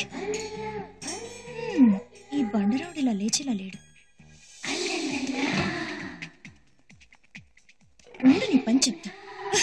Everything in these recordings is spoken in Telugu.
హ్మ్, ఈ బండరావుడు ఇలా లేచేలా లేడు ఉండు నీ పని చెప్తా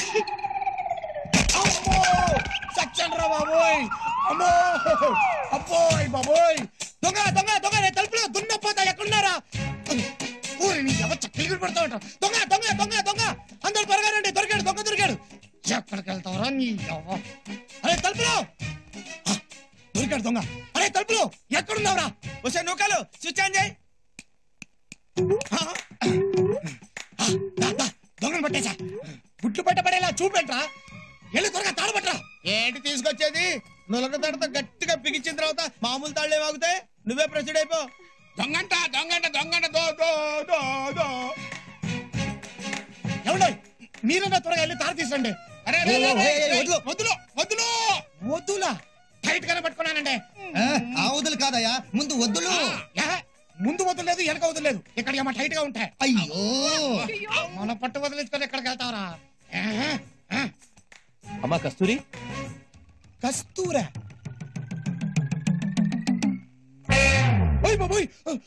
అమ్మో సచ్చండ్రా బాబోయ్ అమ్మో అబ్బోయ్ బాబోయ్ దొంగ దొంగ దొంగ రే తలుపులో దున్నపోతా ఎక్కడున్నారా ఊరి నీ ఎవ చక్కలు పడతా ఉంటా దొంగ దొంగ దొంగ దొంగ అందరు త్వరగా రండి దొరికాడు దొంగ దొరికాడు ఎక్కడికి వెళ్తావరా నీ ఎవ అరే తలుపులో ఆ, దొరికాడు దొంగ అరే తలుపులో ఎక్కడున్నావురా వచ్చే నూకలు స్విచ్ ఆన్ చేయి ఆ, ఆ, దా, దా, దొంగను పట్టేశా గుట్లు పట్టబడేలా చూపెట్రా వెళ్ళి త్వరగా తాడబట్రా ఏంటి తీసుకొచ్చేది నులక తడత గట్టిగా బిగించిన తర్వాత మామూలు తాళ్ళే వాగుతాయి నువ్వే ప్రెసిడ్ అయిపో దొంగంట దొంగంట దొంగంట దో దో దో దో ఎవడో మీరన్నా త్వరగా వెళ్ళి తార తీసండి అరే, అరే, అరే, అరే, అరే, వదులు. వదులు వదులు వదులా టైట్ గానే పట్టుకున్నానండి ఆ వదులు కాదయ్యా ముందు వద్దులు యా, ముందు వదలలేదు వెనక వదలలేదు ఇక్కడ ఏమో టైట్ గా ఉంటాయి అయ్యో మన పట్టు వదిలించుకొని ఎక్కడికి వెళ్తావరా ఆ, ఆ, అమ్మా కస్తూరి కస్తూరా ఓయ్ బాబోయ్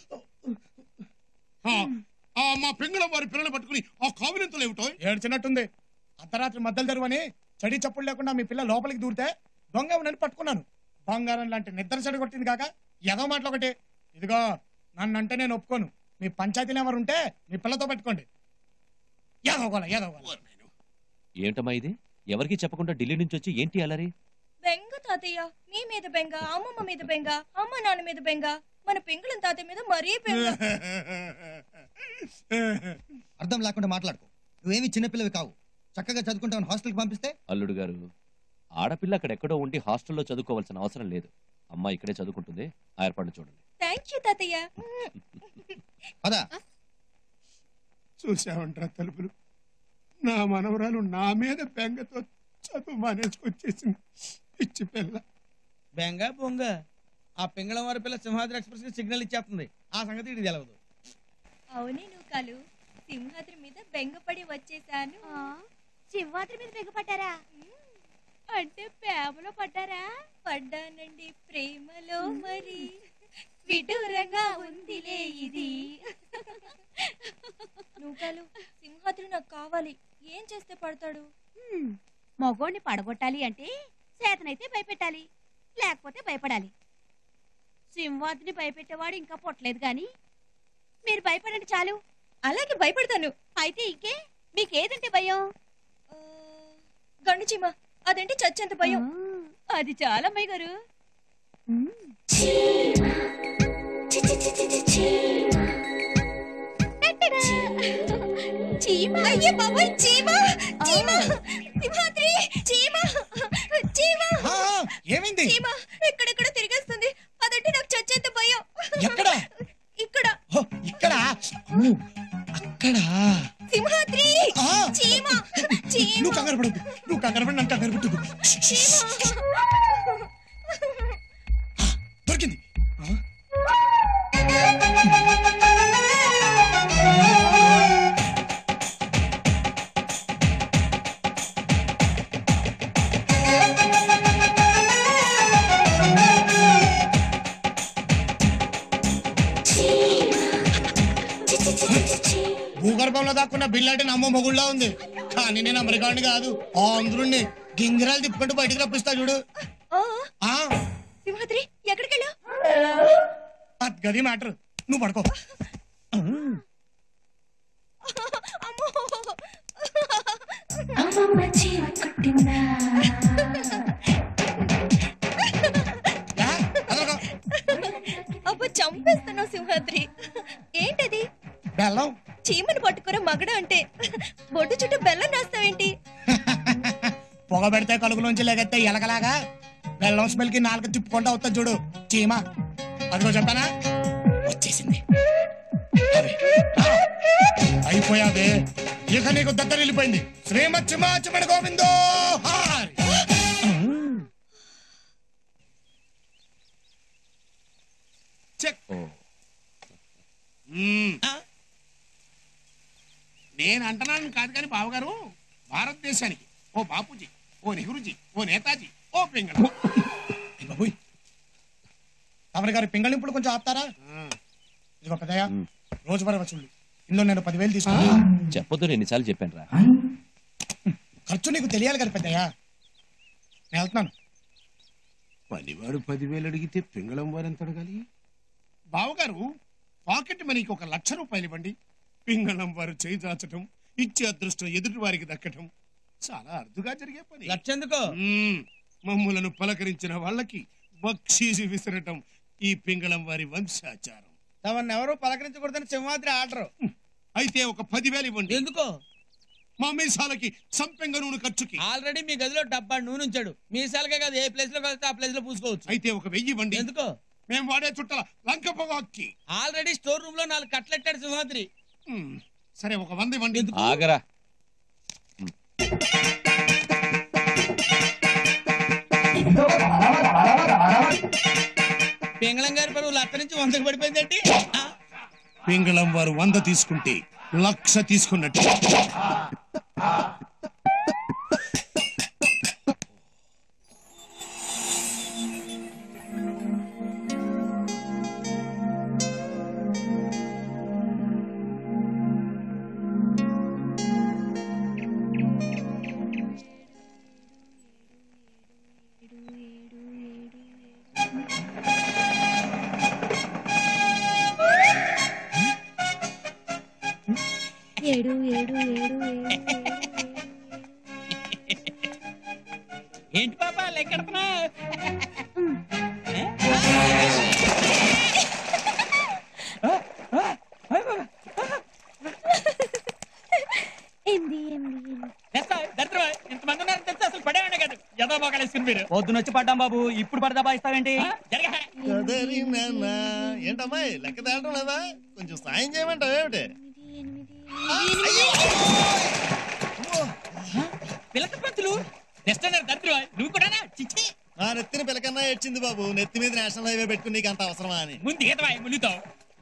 ఆ, ఆ, మా పింగళ వారి పిల్లలు పట్టుకుని ఆ కావినంతలు ఏమిటో ఏడ్చినట్టుంది అర్ధరాత్రి మద్దలు తెరువని చడి చప్పుడు లేకుండా మీ పిల్ల లోపలికి దూరితే దొంగ నన్ను పట్టుకున్నాను బంగారం లాంటి నిద్ర చెడు కొట్టింది కాక ఎదో మాటలు ఒకటి ఇదిగో నన్ను అంటే నేను ఒప్పుకోను మీ పంచాయతీలో ఎవరు ఉంటే మీ పిల్లతో పెట్టుకోండి ఏదోగోల ఏదోగోల ఏంటమ్మా ఇది ఎవరికి చెప్పకుండా ఢిల్లీ నుంచి వచ్చి ఏంటి అలరి బెంగ తాతయ్య మీ మీద బెంగ అమ్మమ్మ మీద బెంగ అమ్మ నాన్న మీద బెంగ మన పెంగుళం తాతయ్య మీద మరీ బెంగ అర్థం లేకుండా మాట్లాడుకో నువ్వేమి చిన్నపిల్లవి కావు చక్కగా చదువుకుంటావు హాస్టల్కి పంపిస్తే అల్లుడు గారు ఆడపిల్ల అక్కడెక్కడో ఉండి హాస్టల్లో చదువుకోవాల్సిన అవసరం లేదు అమ్మ ఇక్కడే చదువుకుంటుంది ఆ ఏర్పాటు చూడండి థ్యాంక్ యూ తాతయ్య పదా చూసావంటారా తలుపులు నా మనవరాలు నా మీద బెంగతో చదువు మానేసుకొచ్చేసింది పిచ్చి పిల్ల బెంగ బొంగ ఆ పింగళం వారి పిల్ల సింహాద్రి ఎక్స్ప్రెస్ కి సిగ్నల్ ఇచ్చేస్తుంది ఆ సంగతి ఇది తెలవదు అవునే నూకాలు సింహాద్రి మీద బెంగపడి వచ్చేసాను సింహాద్రి మీద బెగపడ్డారా అంటే ప్రేమలో పడ్డారా పడ్డానండి ప్రేమలో మరి విడూరంగా ఉందిలే ఇది నూకాలు సింహాద్రి నాకు కావాలి ఏం చేస్తే పడతాడు హ్మ్, మగోణ్ణి పడగొట్టాలి అంటే చేతనైతే భయపెట్టాలి లేకపోతే భయపడాలి సింహాద్రిని భయపెట్టేవాడు ఇంకా పుట్టలేదు గాని మీరు భయపడండి చాలు అలాగే భయపడతాను అయితే ఇంకే మీకేదంటే భయం ఆ, గండు చీమ అదేంటి చచ్చేంత భయం ఆ, అది చాలా అమ్మాయి గారు చీమ అయ్యే బాబాయ్ చీమ చీమ సింహాద్రి చీమ చీమ ఆ, ఆ, ఏమైంది చీమ ఎక్కడెక్కడ తిరిగేస్తుంది అదంటే నాకు చచ్చేంత భయం ఎక్కడ ఇక్కడ ఓ, ఇక్కడ అమ్మో, అక్కడ సింహాద్రి ఆ, చీమ చీమ నువ్వు కంగారు పడద్దు నువ్వు కంగారు పడి నన్ను కంగారు పెట్టదు చీమ దొరికింది ఆ? భూగర్భంలో దాక్కున్న బిల్లాటి నమ్మ మొగుళ్ళ ఉంది కానీ నేను అమెరికాని కాదు ఆంధ్రుణ్ణి గింగిరాలు తిప్పుకుంటూ బయటికి రప్పిస్తా చూడు ఆ, ఆ సింహాద్రి ఎక్కడికి వెళ్ళావు అది గది మ్యాటర్ నువ్వు పడుకో అమ్మో యా, అదొక అబ్బో చంపేస్తున్నావు సింహాద్రి ఏంటది బెల్లం చీమను పట్టుకున్న మగడ అంటే బొడ్డు చుట్టూ బెల్లం రాస్తావేంటి పొగ పెడితే కలుగులోంచి లేకెత్తే ఎలకలాగా బెల్లం స్మెల్ కి నాలుగు తిప్పుకుంటా వస్తా చూడు చీమ అదిగో చెప్పానా వచ్చేసింది అరే, రా. అయిపోయావే ఇక నీకు దగ్గర వెళ్ళిపోయింది శ్రీమత్ చిమాచమణ గోవిందో హారి. ఓ మ్మ్. నేను అంటున్నాను కాదు కానీ బావగారు భారతదేశానికి ఓ బాపూజీ ఓ నెహ్రూజీ ఓ నేతాజీ ఓ పింగళ అయ్ బాబోయ్ తమరి గారి పింగళింపులు కొంచెం ఆపుతారా ఆ, ఇదిగో పెద్దయ్య ఉమ్. రోజువారీ వసూళ్ళు ఇందులో నేను పదివేలు తీసుకున్నాను చెప్పొద్దు ఎన్నిసార్లు చెప్పాను రా ఖర్చు నీకు తెలియాలి కదా పెద్దయ్య నేను వెళ్తున్నాను పనివాడు పదివేలు అడిగితే పింగళం వారు ఎంత అడగాలి బావగారు పాకెట్ మనీకి ఒక లక్ష రూపాయలు ఇవ్వండి పింగళం వారు చేయి దాచటం ఇచ్చే అదృష్టం ఎదుటి వారికి దక్కటం చాలా అరుదుగా జరిగే పని లక్షెందుకో మ్మ్. మమ్ములను పలకరించిన వాళ్ళకి బక్షీసి విసరటం ఈ పింగళం వారి వంశాచారం తమను ఎవరు పలకరించకూడదని సింహాద్రి ఆర్డర్ అయితే ఒక పదివేలు ఇవ్వండి ఎందుకో మా మీసాలకి సంపెంగ నూనె ఖర్చుకి ఆల్రెడీ మీ గదిలో డబ్బా నూనె ఉంచాడు మీ సాలకే కాదు ఏ ప్లేస్ లో కలిస్తే ఆ ప్లేస్ లో పూసుకోవచ్చు అయితే ఒక వెయ్యి ఇవ్వండి ఎందుకో మేము వాడే చుట్టల లంక పొగాక్కి ఆల్రెడీ స్టోర్ రూమ్ లో నాలుగు కట్లెట్టాడు సింహాద్రి మ్మ్. సరే ఒక వంద ఇవ్వండి ఆగరా పింగళం గారి పరువు లక్క నుంచి వందకు పడిపోయిందండి ఆ, పింగళం వారు వంద తీసుకుంటే లక్ష తీసుకున్నట్టు ఏడు ఏడు ఏడు ఏంటి పాప లెక్కెడుతున్నా ఎనిమిది ఎనిమిది ఇంతమంది ఉన్నారు తెలుసా అసలు పడేవాడే కాదు ఎదో మొక్కలు వేసుకుని మీరు పొద్దునొచ్చి పడ్డాం బాబు ఇప్పుడు పడదా బాయిస్తావేంటి ఆ, జరగ ఏంటమ్మా లెక్క తేలటం లేదా కొంచెం సాయం చేయమంటావు ఏమిటి పిలక పంతులు నెక్స్ట్ అన్నారు దరిద్రం నువ్వు కూడా చిచ్చి నా నెత్తిన పిలకన్నా ఏడ్చింది బాబు నెత్తి మీద నేషనల్ హైవే పెట్టుకుని నీకు అంత అవసరమా అని ముందు ఈతవా మునిగుతావు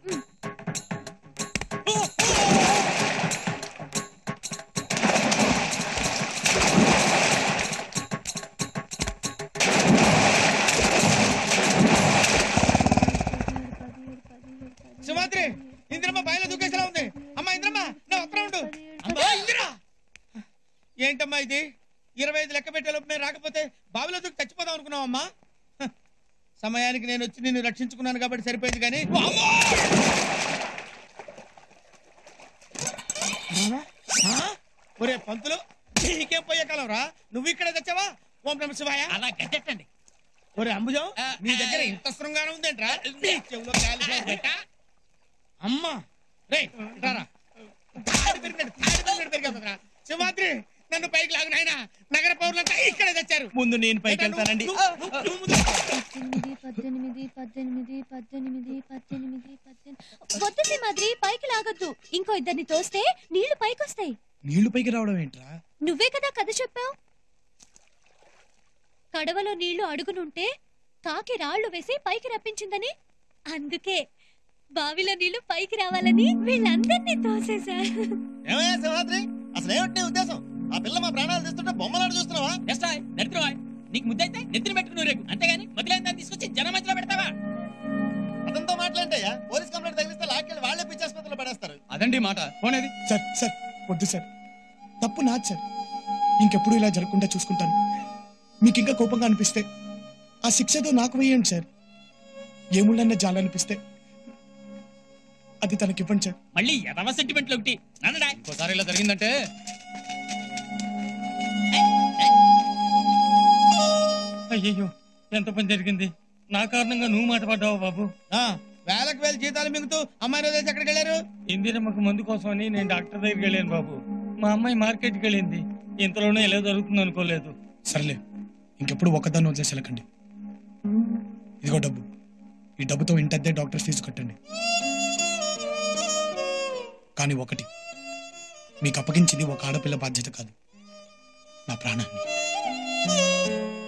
సుమాత్రి ఇంద్రమ్మ బాయిలో దూకేసేలా ఉంది అమ్మా ఇంద్రమ్మ నా ఉత్తరం ఉండు అమ్మా ఇందిరా ఏంటమ్మా ఇది ఇరవై ఐదు లెక్క పెట్టేలోపు మేము రాకపోతే బావిలో దూకి చచ్చిపోదాం అనుకున్నావమ్మా హ, సమయానికి నేను వచ్చి నిన్ను రక్షించుకున్నాను కాబట్టి సరిపోయింది కానీ వామ్మో! ఆ? ఒరే పంతులు నీకేం పోయే కాలం రా నువ్వు ఇక్కడే తెచ్చావా ఓం నమ శివాయ అలా గట్టెట్టండి ఒరే అంబుజం నీ దగ్గర ఇంత శృంగారం ఉందేంట్రా నీ చెవులో కాలిఫ్లవర్ పెట్టా అమ్మా రే రారా తాడి పెరిగినట్టు, తాడి పెరిగినట్టు పెరిగేస్తుందిరా. సింహాద్రి నన్ను పైకి లాగు నాయనా నగర పౌరులంతా ఇక్కడే తెచ్చారు ముందు నేను పైకి వెళ్తానండి నువ్వు- నువ్వు- నువ్వు ముందు. పద్దెనిమిది పద్దెనిమిది పద్దెనిమిది పద్దెనిమిది పద్దెనిమిది పద్దెనిమిది వద్దు సింహాద్రి పైకి లాగొద్దు ఇంకో ఇద్దరిని తోస్తే నీళ్లు పైకొస్తాయి నీళ్లు పైకి రావడం ఏంట్రా నువ్వే కదా కథ చెప్పావు కడవలో నీళ్లు అడుగునుంటే కాకి రాళ్లు వేసి పైకి రప్పించిందని అందుకే బావిలో నీళ్లు పైకి రావాలని వీళ్ళందరినీ తోసేశా ఏమయ్యా సింహాద్రి అసలు ఏమిటి నీ ఉద్దేశం ఆ పిల్ల మా ప్రాణాలు తీస్తుంటే బొమ్మలాడు చూస్తున్నావా ఎస్టాయ్ దరిద్రమాయ్ నీకు ముద్దైతే నెత్తిన పెట్టుకుని రేపు అంతేగాని మొదలైన దాన్ని తీసుకొచ్చి జనం మధ్యలో పెడతావా అతనితో మాట్లాడంటయ్యా పోలీస్ కంప్లైంట్ తగిలిస్తే లాక్కెళ్ళి వాళ్ళే పిచ్చాసుపత్రిలో పడేస్తారు అదండి మాట పోనేది సార్ సార్ వద్దు సార్ తప్పు నాది సార్ ఇంకెప్పుడు ఇలా జరగకుండా చూసుకుంటాను మీకు ఇంకా కోపంగా అనిపిస్తే ఆ శిక్ష ఏదో నాకు వేయండి సార్ ఏముళ్ళన్న జాలనిపిస్తే అది తనకి ఇవ్వండి సార్ మళ్ళీ ఎదవ సెంటిమెంట్లు ఒకటి నన్నడా ఇంకోసారి ఇలా జరిగిందంటే అయ్యయ్యో ఎంత పని జరిగింది నా కారణంగా నువ్వు మాట పడ్డావు బాబు వేలకు వేల జీతాలు మింగుతూ అమ్మాయి రోజు ఎక్కడికి వెళ్ళారు ఇందిరమ్మకు మందు కోసమని నేను డాక్టర్ దగ్గరికి వెళ్ళాను బాబు మా అమ్మాయి మార్కెట్కి వెళ్ళింది ఇంతలోనే ఎలా జరుగుతుంది అనుకోలేదు సర్లే ఇంకెప్పుడు ఒక్కదాన్ని వదిలేసి వెళ్ళకండి ఇదిగో డబ్బు ఈ డబ్బుతో ఇంటద్దే డాక్టర్ ఫీజు కట్టండి కానీ ఒకటి మీకు అప్పగించింది ఒక ఆడపిల్ల బాధ్యత కాదు నా ప్రాణాన్ని